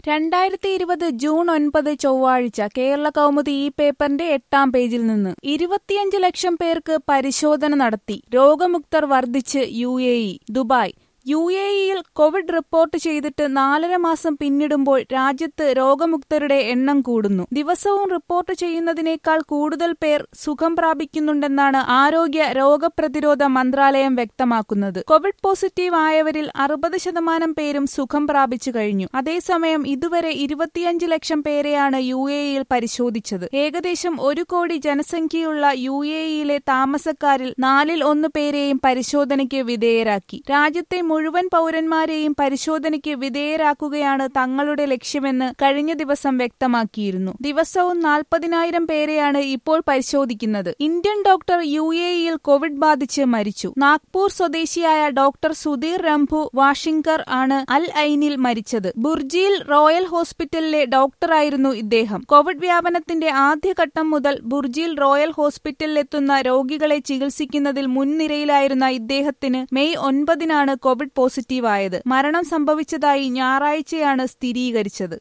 രണ്ടായിരത്തി ഇരുപത് ജൂൺ ഒൻപത് ചൊവ്വാഴ്ച കേരള കൗമുദി ഈ പേപ്പറിന്റെ എട്ടാം പേജിൽ നിന്ന് ഇരുപത്തിയഞ്ച് ലക്ഷം പേർക്ക് പരിശോധന നടത്തി രോഗമുക്തർ വർദ്ധിച്ച് U A E Dubai U A ഇയിൽ കോവിഡ് റിപ്പോർട്ട് ചെയ്തിട്ട് നാലര മാസം പിന്നിടുമ്പോൾ രാജ്യത്ത് രോഗമുക്തരുടെ എണ്ണം കൂടുന്നു ദിവസവും റിപ്പോർട്ട് ചെയ്യുന്നതിനേക്കാൾ കൂടുതൽ പേർ സുഖം പ്രാപിക്കുന്നുണ്ടെന്നാണ് ആരോഗ്യ രോഗപ്രതിരോധ മന്ത്രാലയം വ്യക്തമാക്കുന്നത് കോവിഡ് പോസിറ്റീവ് ആയവരിൽ അറുപത് ശതമാനം പേരും സുഖം പ്രാപിച്ചു കഴിഞ്ഞു അതേസമയം ഇതുവരെ ഇരുപത്തിയഞ്ച് ലക്ഷം പേരെയാണ് യു എ ഇയിൽ പരിശോധിച്ചത് ഏകദേശം ഒരു കോടി ജനസംഖ്യയുള്ള യു എ ഇയിലെ താമസക്കാരിൽ നാലിൽ ഒന്ന് പേരെയും പരിശോധനയ്ക്ക് വിധേയരാക്കി രാജ്യത്തെ മുഴുവൻ പൗരന്മാരെയും പരിശോധനയ്ക്ക് വിധേയരാക്കുകയാണ് തങ്ങളുടെ ലക്ഷ്യമെന്ന് കഴിഞ്ഞ ദിവസം വ്യക്തമാക്കിയിരുന്നു ദിവസവും നാൽപ്പതിനായിരം പേരെയാണ് ഇപ്പോൾ പരിശോധിക്കുന്നത് ഇന്ത്യൻ ഡോക്ടർ യു എ ഇയിൽ കോവിഡ് ബാധിച്ച് മരിച്ചു നാഗ്പൂർ സ്വദേശിയായ ഡോക്ടർ സുധീർ രംഭു വാഷിങ്കർ ആണ് അൽ ഐനിൽ മരിച്ചത് ബുർജിയിൽ റോയൽ ഹോസ്പിറ്റലിലെ ഡോക്ടറായിരുന്നു ഇദ്ദേഹം കോവിഡ് വ്യാപനത്തിന്റെ ആദ്യഘട്ടം മുതൽ ബുർജിയിൽ റോയൽ ഹോസ്പിറ്റലിലെത്തുന്ന രോഗികളെ ചികിത്സിക്കുന്നതിൽ മുൻനിരയിലായിരുന്ന ഇദ്ദേഹത്തിന് മെയ് ഒൻപതിനാണ് കോവിഡ് പോസിറ്റീവായത് മരണം സംഭവിച്ചതായി ഞായറാഴ്ചയാണ് സ്ഥിരീകരിച്ചത്